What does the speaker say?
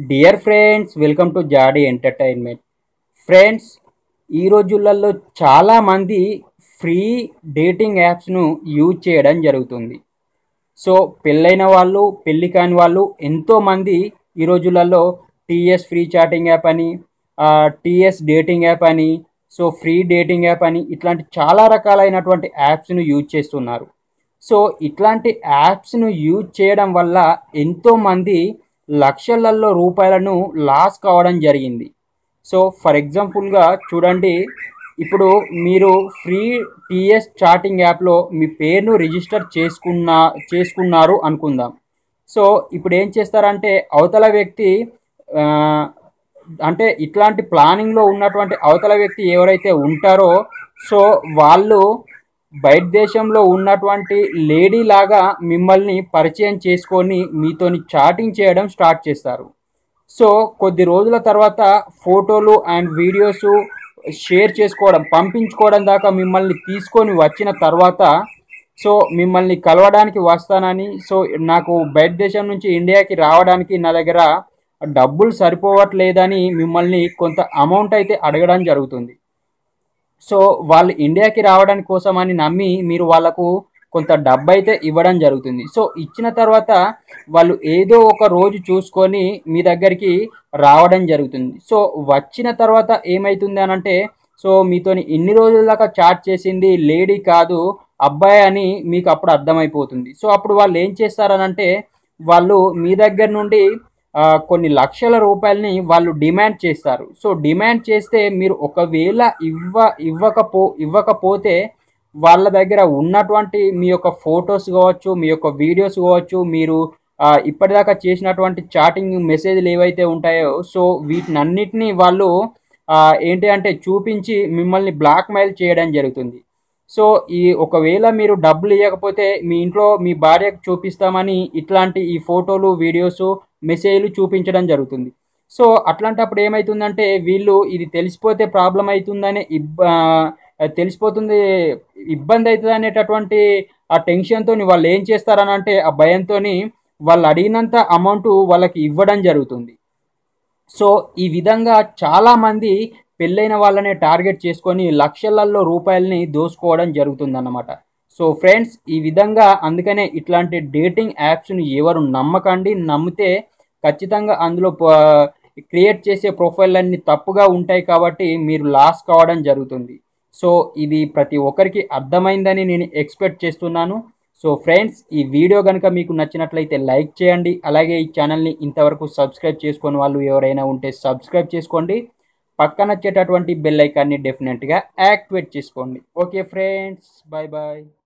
dear friends welcome to జాడీ entertainment friends ఈ రోజులలో చాలామంది ఫ్రీ డేటింగ్ యాప్స్ను యూజ్ చేయడం జరుగుతుంది సో పెళ్ళైన వాళ్ళు పెళ్ళి కాని వాళ్ళు ఎంతోమంది ఈ రోజులలో టీఎస్ ఫ్రీ చాటింగ్ యాప్ అని టీఎస్ డేటింగ్ యాప్ అని సో ఫ్రీ డేటింగ్ యాప్ అని ఇట్లాంటి చాలా రకాలైనటువంటి యాప్స్ను యూజ్ చేస్తున్నారు సో ఇట్లాంటి యాప్స్ను యూజ్ చేయడం వల్ల ఎంతోమంది లక్షలలో రూపాయలను లాస్ కావడం జరిగింది సో ఫర్ ఎగ్జాంపుల్గా చూడండి ఇప్పుడు మీరు ఫ్రీ టీఎస్ చాటింగ్ యాప్లో మీ పేరును రిజిస్టర్ చేసుకున్న చేసుకున్నారు అనుకుందాం సో ఇప్పుడు ఏం చేస్తారంటే అవతల వ్యక్తి ఆ, అంటే ఇట్లాంటి ప్లానింగ్లో ఉన్నటువంటి అవతల వ్యక్తి ఎవరైతే ఉంటారో సో వాళ్ళు బయట దేశంలో ఉన్నటువంటి లేడీ లాగా మిమ్మల్ని పరిచయం చేసుకొని మీతోని చాటింగ్ చేయడం స్టార్ట్ చేస్తారు సో కొద్ది రోజుల తర్వాత ఫోటోలు అండ్ వీడియోస్ షేర్ చేసుకోవడం పంపించుకోవడం దాకా మిమ్మల్ని తీసుకొని వచ్చిన తర్వాత సో మిమ్మల్ని కలవడానికి వస్తానని సో నాకు బయట దేశం నుంచి ఇండియాకి రావడానికి నా దగ్గర డబ్బులు సరిపోవట్లేదని మిమ్మల్ని కొంత అమౌంట్ అయితే అడగడం జరుగుతుంది సో వాళ్ళు ఇండియాకి రావడానికి కోసమని నమ్మి మీరు వాళ్ళకు కొంత డబ్బు అయితే ఇవ్వడం జరుగుతుంది సో ఇచ్చిన తర్వాత వాళ్ళు ఏదో ఒక రోజు చూసుకొని మీ దగ్గరికి రావడం జరుగుతుంది సో వచ్చిన తర్వాత ఏమవుతుంది అని అంటే సో మీతోని ఇన్ని రోజుల దాకా చాట్ చేసింది లేడీ కాదు అబ్బాయి అని మీకు అప్పుడు అర్థమైపోతుంది సో అప్పుడు వాళ్ళు ఏం చేస్తారనంటే వాళ్ళు మీ దగ్గర నుండి ఆ, కొన్ని లక్షల రూపాయలని వాళ్ళు డిమాండ్ చేస్తారు సో డిమాండ్ చేస్తే మీరు ఒకవేళ ఇవ్వ ఇవ్వకపో ఇవ్వకపోతే వాళ్ళ దగ్గర ఉన్నటువంటి మీ యొక్క ఫొటోస్ కావచ్చు మీ యొక్క వీడియోస్ కావచ్చు మీరు ఆ, ఇప్పటిదాకా చేసినటువంటి చాటింగ్ మెసేజ్లు ఏవైతే ఉంటాయో సో వీటినన్నిటినీ వాళ్ళు ఆ, ఏంటి అంటే చూపించి మిమ్మల్ని బ్లాక్మెయిల్ చేయడం జరుగుతుంది సో ఈ ఒకవేళ మీరు డబ్బులు ఇవ్వకపోతే మీ ఇంట్లో మీ భార్యకు చూపిస్తామని ఇట్లాంటి ఈ ఫోటోలు వీడియోస్ మెసేజ్లు చూపించడం జరుగుతుంది సో అట్లాంటప్పుడు ఏమవుతుందంటే వీళ్ళు ఇది తెలిసిపోతే ప్రాబ్లం అవుతుందనే ఇబ్బ ఆ, తెలిసిపోతుంది ఇబ్బంది అవుతుంది అనేటటువంటి ఆ టెన్షన్తో వాళ్ళు ఏం చేస్తారని అంటే ఆ భయంతో వాళ్ళు అడిగినంత అమౌంట్ వాళ్ళకి ఇవ్వడం జరుగుతుంది సో ఈ విధంగా చాలామంది పెళ్ళైన వాళ్ళనే టార్గెట్ చేసుకొని లక్షలలో రూపాయలని దోసుకోవడం జరుగుతుందన్నమాట సో ఫ్రెండ్స్ ఈ విధంగా అందుకనే ఇట్లాంటి డేటింగ్ యాప్స్ని ఎవరు నమ్మకండి నమ్మితే ఖచ్చితంగా అందులో క్రియేట్ చేసే ప్రొఫైల్ అన్ని తప్పుగా ఉంటాయి కాబట్టి మీరు లాస్ కావడం జరుగుతుంది సో ఇది ప్రతి ఒక్కరికి అర్థమైందని నేను ఎక్స్పెక్ట్ చేస్తున్నాను సో ఫ్రెండ్స్ ఈ వీడియో కనుక మీకు నచ్చినట్లయితే లైక్ చేయండి అలాగే ఈ ఛానల్ని ఇంతవరకు సబ్స్క్రైబ్ చేసుకొని వాళ్ళు ఎవరైనా ఉంటే సబ్స్క్రైబ్ చేసుకోండి పక్కన వచ్చేటటువంటి బెల్ ఐకాన్ని డెఫినెట్గా యాక్టివేట్ చేసుకోండి ఓకే ఫ్రెండ్స్ బాయ్ బాయ్